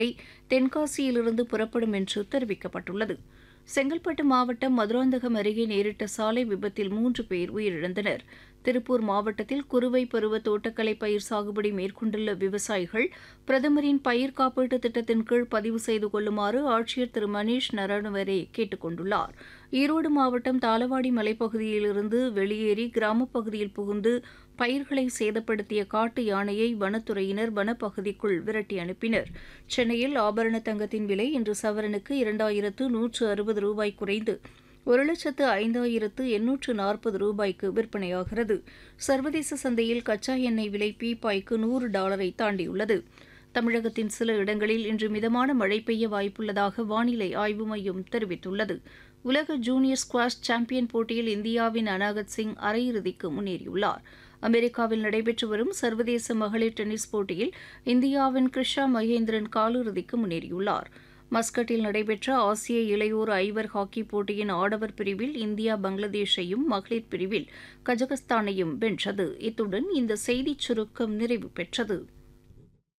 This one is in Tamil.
தென்காசியிலிருந்து புறப்படும் என்று தெரிவிக்கப்பட்டுள்ளது செங்கல்பட்டு மாவட்டம் மதுராந்தகம் அருகே நேரிட்ட சாலை விபத்தில் மூன்று பேர் உயிரிழந்தனர் திருப்பூர் மாவட்டத்தில் குறுவை பருவ தோட்டக்கலை பயிர் சாகுபடி மேற்கொண்டுள்ள விவசாயிகள் பிரதமரின் பயிர் காப்பீட்டு திட்டத்தின் கீழ் பதிவு செய்து கொள்ளுமாறு ஆட்சியர் திரு மணீஷ் நரணுவரே கேட்டுக் கொண்டுள்ளார் ஈரோடு மாவட்டம் தாளவாடி மலைப்பகுதியிலிருந்து வெளியேறி கிராமப்பகுதியில் புகுந்து பயிர்களை சேதப்படுத்திய காட்டு யானையை வனத்துறையினர் வனப்பகுதிக்குள் விரட்டி அனுப்பினர் சென்னையில் ஆபரண தங்கத்தின் விலை இன்று சவரனுக்கு இரண்டாயிரத்து நூற்று அறுபது ரூபாய் குறைந்து ஒரு லட்சத்து ஐந்தாயிரத்து எண்ணூற்று நாற்பது ரூபாய்க்கு விற்பனையாகிறது சர்வதேச சந்தையில் கச்சா எண்ணெய் விலை பீப்பாய்க்கு நூறு டாலரை தாண்டியுள்ளது தமிழகத்தின் சில இடங்களில் இன்று மிதமான மழை பெய்ய வாய்ப்புள்ளதாக வானிலை ஆய்வு மையம் தெரிவித்துள்ளது உலக ஜூனியர் ஸ்குவாஷ் சாம்பியன் போட்டியில் இந்தியாவின் அனாகத் சிங் அரையிறுதிக்கு முன்னேறியுள்ளார் அமெரிக்காவில் நடைபெற்று வரும் சர்வதேச மகளிர் டென்னிஸ் போட்டியில் இந்தியாவின் கிருஷா மகேந்திரன் காலிறுதிக்கு முன்னேறியுள்ளார் மஸ்கட்டில் நடைபெற்ற ஆசிய இளையோர் ஐவர் ஹாக்கி போட்டியின் ஆடவர் பிரிவில் இந்தியா பங்களாதேஷையும் மகளிர் பிரிவில் கஜகஸ்தானையும் வென்றது இத்துடன் இந்த செய்திச் சுருக்கம் நிறைவு பெற்றது